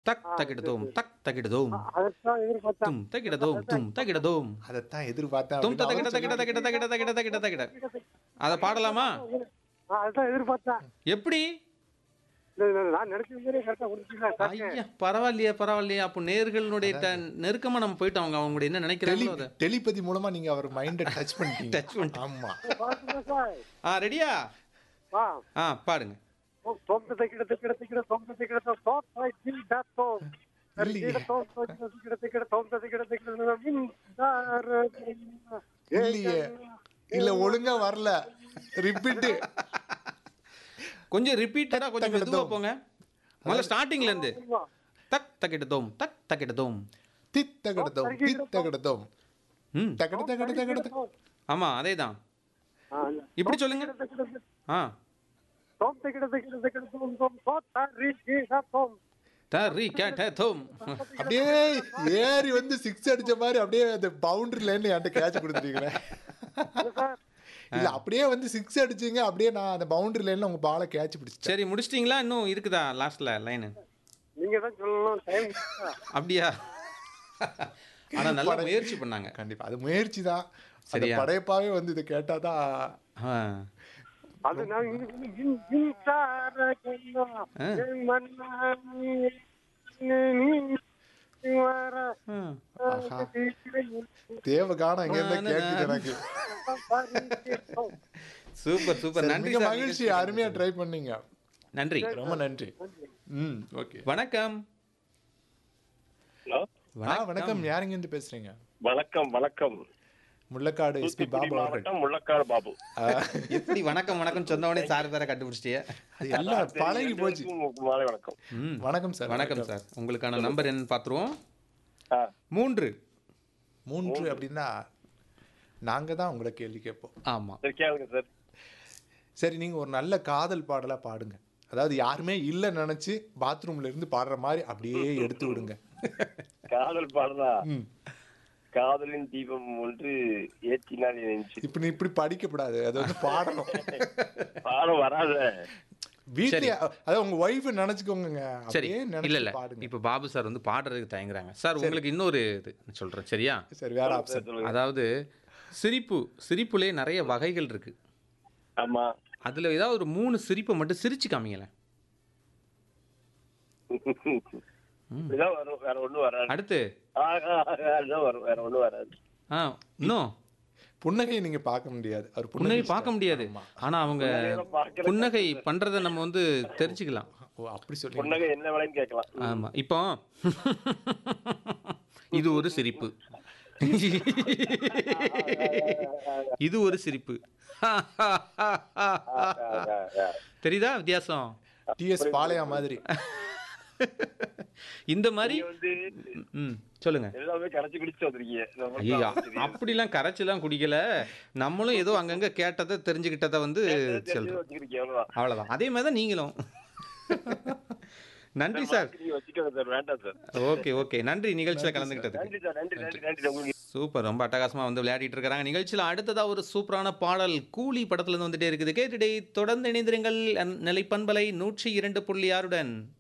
தக் தக்கிடதோம் தக் தக்கிடதோம் அதைத்தான் எதிர்பார்த்தேன் தும் தக்கிடதோம் தும் தக்கிடதோம் அதைத்தான் எதிர்பார்த்தேன் தும் அப்படின்னு தக்கிட தக்கிட தக்கிட தக்கிட தக்கிட தக்கிட தக்கிட அதை பாடலாமா ஆ, அதைத்தான் எதிர்பார்த்தேன் எப்படி இல்ல, இல்ல, இல்ல, நான் நினைச்ச மாதிரி கரெக்டா கொடுத்தீங்களா ஐயா பரவாயில்லையே பரவாயில்லையே அப்போ நேர்களுடைய ட- நெருக்கமா நம்ம போயிட்டோம் அவங்க அவங்க என்ன டெலி நினைக்கிறாங்களோ அதை டெலிபதி மூலமா நீங்க அவர் மைண்ட டச் பண்ணிட்டீங்க Touch பண்ணிட்டேன். ஆமா பாத்துங்க சார் ஆ ரெடியா ஆ ஆ பாடுங்க தோம்பத்தை கிடத்து கிடத்து கிட தோம்பத்தை கிடத்த தோப்பாய் கீழ தோம் இல்லையே. இல்லையே இல்ல ஒழுங்கா வரல ரிப்பீட் கொஞ்சம் ரிப்பீட்டடா கொஞ்சம் தக்கிட மெதுவா தோம். போங்க முதல்ல ஸ்டார்டிங்ல இருந்து தக் தக்கிடதோம் தக் தக்கிடதோம் தித்த கிடத்தோம் தித்த கிடத்தோம் ம் தகட தகட தகட ஆமா அதே தான் இப்படி சொல்லுங்க ஆ த ரீ கேட் தோம் அப்படியே ஏறி வந்து சிக்ஸ் அடிச்ச மாதிரி அப்படியே அந்த பவுண்டரி லைன்ல என்கிட்ட கேட்ச் கொடுத்துட்டீங்களே இல்ல அப்படியே வந்து சிக்ஸ் அடிச்சீங்க அப்படியே நான் அந்த பவுண்டரி லைன்ல உங்க பாலை கேட்ச் பிடிச்சிட்டேன் சரி முடிச்சிட்டீங்களா இன்னும் இருக்குதா லாஸ்ட்ல லைனு நீங்க தான் சொல்லணும் டைம் அப்படியா ஆனா நல்லா முயற்சி பண்ணாங்க கண்டிப்பா அது முயற்சி தான் அந்த சரியா? படைப்பாவே வந்து இதை கேட்டாதான் ஆ. அது நான் இங்க- இங்க- மின்சார கண்ணா, என் மன்னா, நீ- நீ வர ஆ. தேவ காணம் எங்க இருந்தா கேக்குது எனக்கு சூப்பர் சூப்பர் சரி, நன்றி மிக சார் மகிழ்ச்சி அருமையா ட்ரை பண்ணீங்க நன்றி ரொம்ப நன்றி ம் ஓகே வணக்கம் ஹலோ ஆ வணக்கம் யாருங்க இருந்து பேசுறீங்க வணக்கம் வணக்கம் முள்ளக்காடு எஸ்பி தூத்துக்குடி பாபு அவர்கள் மாவட்டம் முள்ளக்காடு பாபு ஆ, எப்படி வணக்கம் வணக்கம் சொன்ன உடனே சார் பேரை கண்டுபிடிச்சிட்டியே அது எல்லாம் பழகி போச்சு உங்களுக்கு மாலை வணக்கம் ம் வணக்கம் சார் வணக்கம் சார் உங்களுக்கான நம்பர் என்னன்னு பார்த்துருவோம் ஆ, மூன்று மூன்று அப்படின்னா நாங்க தான் உங்களை கேள்வி கேட்போம் ஆமா சரி கேளுங்க சார் சரி நீங்க ஒரு நல்ல காதல் பாடலா பாடுங்க அதாவது யாருமே இல்ல நினைச்சு பாத்ரூம்ல இருந்து பாடுற மாதிரி அப்படியே எடுத்து விடுங்க காதல் பாடலா ம். காதலின் தீபம் ஒன்று ஏற்றினால் நினைச்சு இப்ப நீ இப்படி படிக்கப்படாது அது வந்து பாடணும் பாடம் வராத வீட்லயே அதாவது உங்க ஒய்ஃப் நினைச்சுக்கோங்க சரி அப்படியே இல்ல நினைச்சு இல்ல பாடுங்க இப்போ பாபு சார் வந்து பாடுறதுக்கு தயங்குறாங்க சார் உங்களுக்கு இன்னொரு இது சொல்றேன் சரியா சரி வேற ஆப்ஷன் சொல்லுங்க அதாவது சிரிப்பு சிரிப்புலே நிறைய வகைகள் இருக்கு ஆமா அதுல ஏதாவது ஒரு மூணு சிரிப்பை மட்டும் சிரிச்சு காமிங்களேன் இதான் வரும் வேற ஒண்ணும் வராது அடுத்து ஆ, ஆ, ஆ, அதுதான் வரும் வேற ஒண்ணும் வராது ஆ இன்னும் புன்னகையை நீங்க பார்க்க முடியாது அவர் புன்னகை பார்க்க முடியாது ஆனா அவங்க பார்க்கல. புன்னகை பண்றதை நம்ம வந்து தெரிஞ்சுக்கலாம் ஓ அப்படி சொல்லி பொண்ணக என்ன வேலைன்னு கேட்கலாம் ஆமா இப்போ இது ஒரு சிரிப்பு இது ஒரு சிரிப்பு தெரியுதா வித்தியாசம் டிஎஸ் பாளையா மாதிரி இந்த மாதிரி நீங்க வந்து ம் சொல்லுங்க எல்லாமே கரைச்சு குடிச்சு வந்திருக்கீங்க ஐயா நமக்கு அப்படிலாம் கரைச்சிலாம் குடிக்கல நம்மளும் ஏதோ அங்கங்க கேட்டதை தெரிஞ்சுக்கிட்டதை வந்து தெரிஞ்சு சொல்றோம் வச்சுக்கிறீங்க அவ்வளவுதான் அவ்வளவுதான் அதே மாதிரி தான் நீங்களும் நன்றி சார் நீங்க வச்சுக்கோங்க சார் வேண்டாம் சார் ஓகே ஓகே நன்றி நிகழ்ச்சியில் கலந்துக்கிட்டதுக்கு நன்றி சார் நன்றி நன்றி நன்றி உங்களுக்கு சூப்பர் ரொம்ப அட்டகாசமா வந்து விளையாடிட்டு இருக்காங்க நிகழ்ச்சியில் அடுத்ததா ஒரு சூப்பரான பாடல் கூலி படத்துல இருந்து வந்துட்டே இருக்குது கேட்டுடே தொடர்ந்து இணைந்திருங்கள் நிலைப்பண்பலை நூற்றி இரண்டு புள்ளி ஆறுடன்